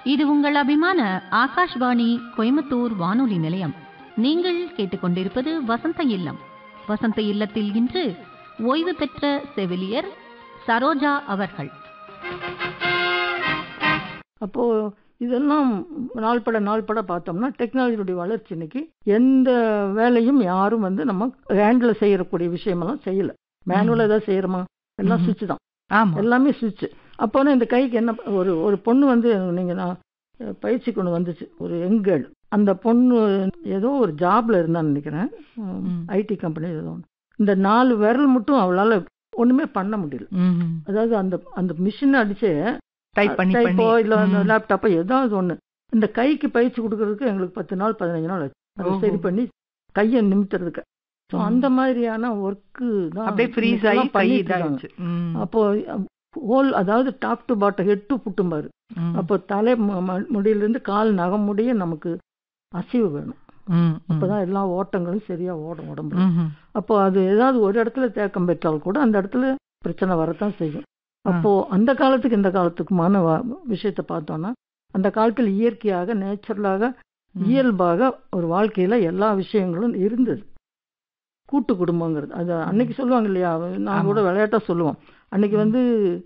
இது உங்கள் அபிமான ஆகாஷ்வாணி கோயம்புத்தூர் வானொலி நிலையம் நீங்கள் கேட்டுக்கொண்டிருப்பது வசந்த இல்லம் வசந்த இல்லத்தில் இன்று ஓய்வு பெற்ற செவிலியர் சரோஜா அவர்கள் அப்போ இதெல்லாம் நாள்பட நாள்பட பார்த்தோம்னா டெக்னாலஜியுடைய வளர்ச்சி இன்னைக்கு எந்த வேலையும் யாரும் வந்து நம்ம ஹேண்டில் செய்யக்கூடிய விஷயமெல்லாம் செய்யல மேனுவலாக ஏதாவது செய்யறோமா எல்லாம் ம்ஹும். சுவிட்ச் தான் ஆமா எல்லாமே சுவிட்ச் அப்போனா இந்த கைக்கு என்ன ஒரு ஒரு பொண்ணு வந்து நீங்கள் நான் அஹ், பயிற்சி கொண்டு வந்துச்சு ஒரு எங்கேள் அந்த பொண்ணு ஏதோ ஒரு ஜாப்ல இருந்தான்னு நினைக்கிறேன் ம். ஐடி கம்பெனி ஏதோ ஒன்று இந்த நாலு விரல் மட்டும் அவளால் ஒண்ணுமே பண்ண முடியல ம்ஹும். அதாவது அந்த அந்த மிஷின் அடிச்சு டைப் பண்ணி பண்ணி டைப்போ இல்ல அந்த ம். லேப்டாப்போ ஏதாவது ஒண்ணு இந்த கைக்கு பயிற்சி கொடுக்கறதுக்கு எங்களுக்கு பத்து நாள் பதினஞ்சு நாள் ஆச்சு அதை ஓஹோ. சரி பண்ணி கையை நிமித்துறதுக்கு ஸோ ம். அந்த மாதிரியான ஒர்க்கு தான் அப்படியே ஃப்ரீஸ் ஆகி இன்னைக்கெல்லாம் கை பண்ணிட்டு இருக்காங்க. இதாயிடுச்சு ம். அப்போ ஹோல் அதாவது top to bottom head to புட்டும் பாரு ம். அப்போ தலை ம- ம- முடியிலிருந்து கால் நகம் முடிய நமக்கு அசைவு வேணும் ம், ம். அப்பதான் எல்லா ஓட்டங்களும் சரியா ஓடும் உடம்புல ம்ஹும். அப்போ அது ஏதாவது ஒரு இடத்துல தேக்கம் பெற்றால் கூட அந்த இடத்துல பிரச்சனை வரத்தான் செய்யும் ஆ. அப்போ அந்த காலத்துக்கு இந்த காலத்துக்குமான வ- விஷயத்தை பார்த்தோம்னா அந்த காலத்தில் இயற்கையாக நேச்சுரலாக ம். இயல்பாக ஒரு வாழ்க்கையில எல்லா விஷயங்களும் இருந்தது கூட்டு குடும்பங்கிறது அது அன்னைக்கு சொல்லுவாங்க இல்லையா நான் ஆமா. கூட விளையாட்டா சொல்லுவோம் அன்னைக்கு வந்து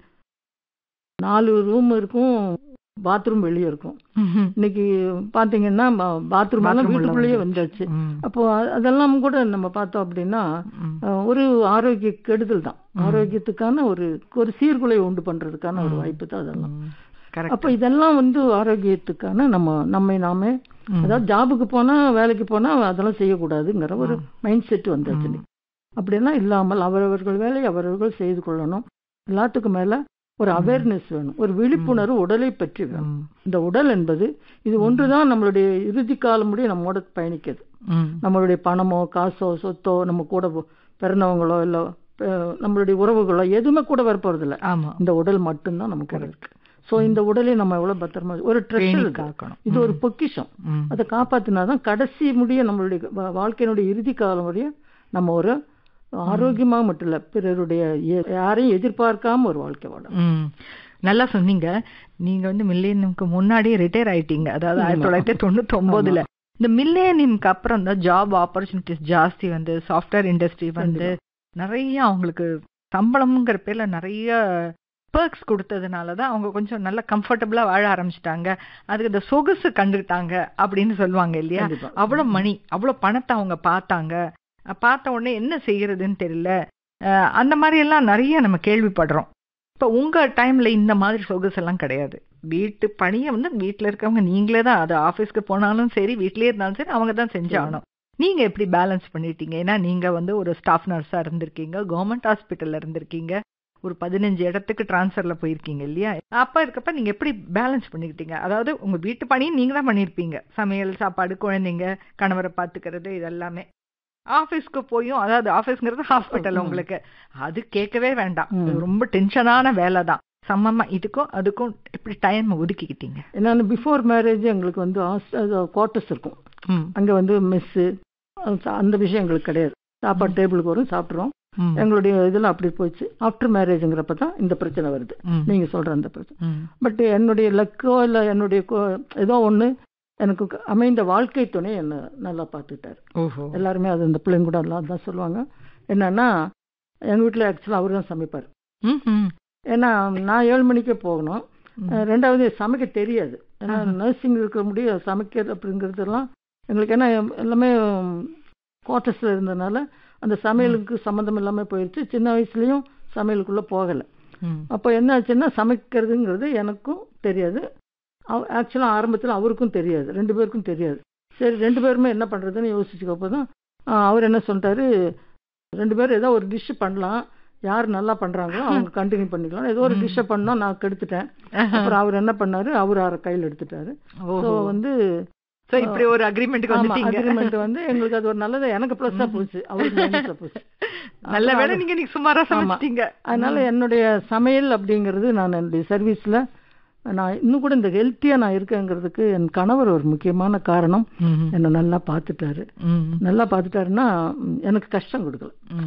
நாலு ரூம் இருக்கும் பாத்ரூம் வெளியே இருக்கும் ம்ஹும். இன்னைக்கு பாத்தீங்கன்னா பாத்ரூம் எல்லாம் Bathroom உள்ள வீட்டுக்குள்ளேயே வந்துருச்சு. வந்தாச்சு ம். அப்போ அ- அதெல்லாம் கூட நம்ம பார்த்தோம் அப்படின்னா ம். அஹ், ஒரு ஆரோக்கிய கெடுதல் தான் ம். ஆரோக்கியத்துக்கான ஒரு ஒரு சீர்குலை உண்டு பண்றதுக்கான ஒரு ம். வாய்ப்பு தான் அதெல்லாம் ம். Correct. அப்போ இதெல்லாம் வந்து ஆரோக்கியத்துக்கான நம்ம நம்மை நாமே ம். அதாவது ஜாபுக்கு போனா வேலைக்கு போனா அதெல்லாம் செய்யக்கூடாதுங்கிற ஒரு ம். மைண்ட் செட் வந்தாச்சு ம். இன்னைக்கு. அப்படியெல்லாம் இல்லாமல் அவரவர்கள் வேலையை அவரவர்கள் செய்து கொள்ளணும் எல்லாத்துக்கும் மேல ஒரு ம். அவேர்னஸ் வேணும் ஒரு விழிப்புணர்வு உடலை பற்றி வேணும் ம். இந்த உடல் என்பது இது ஒன்றுதான் நம்மளுடைய இறுதி காலம் முடிய நம்மோட பயணிக்கிறது ம். நம்மளுடைய பணமோ காசோ சொத்தோ நம்ம கூட போ- பிறந்தவங்களோ இல்லை நம்மளுடைய உறவுகளோ எதுவுமே கூட வரப்போறது இல்ல ஆமா இந்த உடல் மட்டும்தான் நமக்கு கூட Correct. இருக்கு ஸோ இந்த உடலை நம்ம எவ்வளவு பத்திரமா ஒரு பேணி ட்ரெஷர் காக்கணும் இது ஒரு ம். பொக்கிஷம் ம். அதை காப்பாத்தினாதான் கடைசி முடிய நம்மளுடைய வா- வாழ்க்கையினுடைய இறுதி காலம் முடிய நம்ம ஒரு ஆரோக்கியமா மட்டும் இல்ல பிறருடைய எ- யாரையும் எதிர்பார்க்காம ஒரு வாழ்க்கை வாழணும் ம். நல்லா சொன்னீங்க நீங்க வந்து மில்லேனியம்க்கு முன்னாடியே ரிட்டையர் ஆயிட்டீங்க அதாவது ஆயிரத்தி ஆமா. தொள்ளாயிரத்தி தொண்ணூத்தி ஒன்பதுல இந்த மில்லேனியம்க்கு அப்புறம் தான் ஜாப் ஆப்பர்ச்சுனிட்டிஸ் ஜாஸ்தி வந்து சாஃப்ட்வேர் இண்டஸ்ட்ரி வந்து நிறைய அவங்களுக்கு சம்பளம்ங்கிற பேர்ல நிறைய பெர்க்ஸ் கொடுத்ததுனால தான் அவங்க கொஞ்சம் நல்லா கம்ஃபர்டபுளா வாழ ஆரம்பிச்சிட்டாங்க அதுக்கு இந்த சொகுசு கண்டுக்கிட்டாங்க அப்படின்னு சொல்லுவாங்க இல்லையா கண்டிப்பா. அவ்வளவு மணி அவ்வளவு பணத்தை அவங்க பார்த்தாங்க அஹ் பார்த்த உடனே என்ன செய்யறதுன்னு தெரியல அஹ் அந்த மாதிரி எல்லாம் நிறைய நம்ம கேள்விப்படுறோம் இப்ப உங்க டைம்ல இந்த மாதிரி சொகுசெல்லாம் கிடையாது வீட்டு பணியை வந்து வீட்ல இருக்கவங்க நீங்களே தான் அது ஆபீஸ்க்கு போனாலும் சரி வீட்லயே இருந்தாலும் சரி அவங்க தான் செஞ்சாகணும் நீங்க எப்படி பேலன்ஸ் பண்ணிட்டீங்க ஏன்னா நீங்க வந்து ஒரு ஸ்டாஃப் நர்ஸா இருந்திருக்கீங்க கவர்மெண்ட் ஹாஸ்பிட்டல்ல இருந்திருக்கீங்க ஒரு பதினஞ்சு இடத்துக்கு டிரான்ஸ்ஃபர்ல போயிருக்கீங்க இல்லையா அப்ப இருக்கப்ப நீங்க எப்படி பேலன்ஸ் பண்ணிக்கிட்டீங்க அதாவது உங்க வீட்டு பணியும் நீங்க தான் பண்ணியிருப்பீங்க சமையல் சாப்பாடு குழந்தைங்க கணவரை பாத்துக்கிறது இதெல்லாமே ஆபீஸ்க்கு போயும் அதாவது ஆபீஸ்ங்கிறது ஹாஸ்பிட்டல் ம். உங்களுக்கு அது கேட்கவே வேண்டாம் ம். அது ரொம்ப டென்ஷனான வேலை தான் சமமா இதுக்கும் அதுக்கும் எப்படி டைம் ஒதுக்கிக்கிட்டீங்க என்னன்னு பிஃபோர் மேரேஜ் எங்களுக்கு வந்து குவார்ட்டர்ஸ் இருக்கும் ம், அங்க வந்து மெஸ்ஸு அந்த விஷயம் எங்களுக்கு கிடையாது சாப்பாடு டேபிளுக்கு வரும் சாப்பிட்றோம் ம், எங்களுடைய இதில் அப்படி போச்சு ஆஃப்டர் மேரேஜுங்கிறப்ப தான் இந்த பிரச்சனை வருது ம், நீங்க சொல்ற அந்த பிரச்சனை ம், பட் என்னுடைய லக்கோ இல்லை என்னுடைய கோ- ஏதோ ஒண்ணு எனக்கு க- அமைந்த வாழ்க்கை துணை என்ன நல்லா பார்த்துட்டாரு ஓஹோ எல்லாருமே அது இந்த பிள்ளைங்க கூட எல்லாம் தான் சொல்லுவாங்க என்னன்னா எங்க வீட்டில் ஆக்சுவலாக அவர் தான் சமைப்பார் ம், ம், ஏன்னா நான் ஏழு மணிக்கே போகணும் ம். அஹ் ரெண்டாவது சமைக்க தெரியாது ஏன்னா ஆஹா. நர்சிங் இருக்க முடியும் சமைக்கிறது அப்படிங்கிறதெல்லாம் எங்களுக்கு ஏன்னா எல்லாமே குவார்ட்டர்ஸில் இருந்ததுனால அந்த சமையலுக்கு சம்மந்தம் இல்லாமல் போயிடுச்சு சின்ன வயசுலேயும் சமையலுக்குள்ளே போகலை ம், அப்போ என்ன ஆச்சுன்னா சமைக்கிறதுங்கிறது எனக்கும் தெரியாது ஆக்சுவலாக ஆரம்பத்தில் அவருக்கும் தெரியாது ரெண்டு பேருக்கும் தெரியாது சரி ரெண்டு பேருமே என்ன பண்ணுறதுன்னு யோசிச்சுக்கப்போ தான் அவர் என்ன சொல்லிட்டாரு ரெண்டு பேரும் ஏதோ ஒரு டிஷ் பண்ணலாம் யார் நல்லா பண்ணுறாங்களோ அவங்க கண்டினியூ பண்ணிக்கலாம் ஏதோ ஒரு ம். டிஷ்ஷை பண்ணோம் நான் கெடுத்துட்டேன் ஆஹா. அப்புறம் அவர் என்ன பண்ணாரு அவர் அரை கையில் எடுத்துட்டாரு ஸோ ஓஹோ. வந்து So, இப்படி ஒரு அக்ரிமெண்ட்டுக்கு ஆமா வந்துட்டீங்க அக்ரிமெண்ட் வந்து எங்களுக்கு அது ஒரு நல்லது எனக்கு ப்ளஸ்ஸா ம். போச்சு அவருக்கு மைனஸா போச்சு நல்ல அப்புறம் வேளை அது- நீங்க இன்னைக்கு சுமாரா ஆமா. சமைச்சிட்டீங்க அதனால என்னுடைய சமையல் அப்படிங்கிறது நான் என்னுடைய சர்வீஸ்ல நான் இன்னும் கூட இந்த ஹெல்த்தியா நான் இருக்கேங்கிறதுக்கு என் கணவர் ஒரு முக்கியமான காரணம் ம், என்னை நல்லா பார்த்துட்டாரு ம், நல்லா பார்த்துட்டாருன்னா ம், எனக்கு கஷ்டம் கொடுக்கல ம்.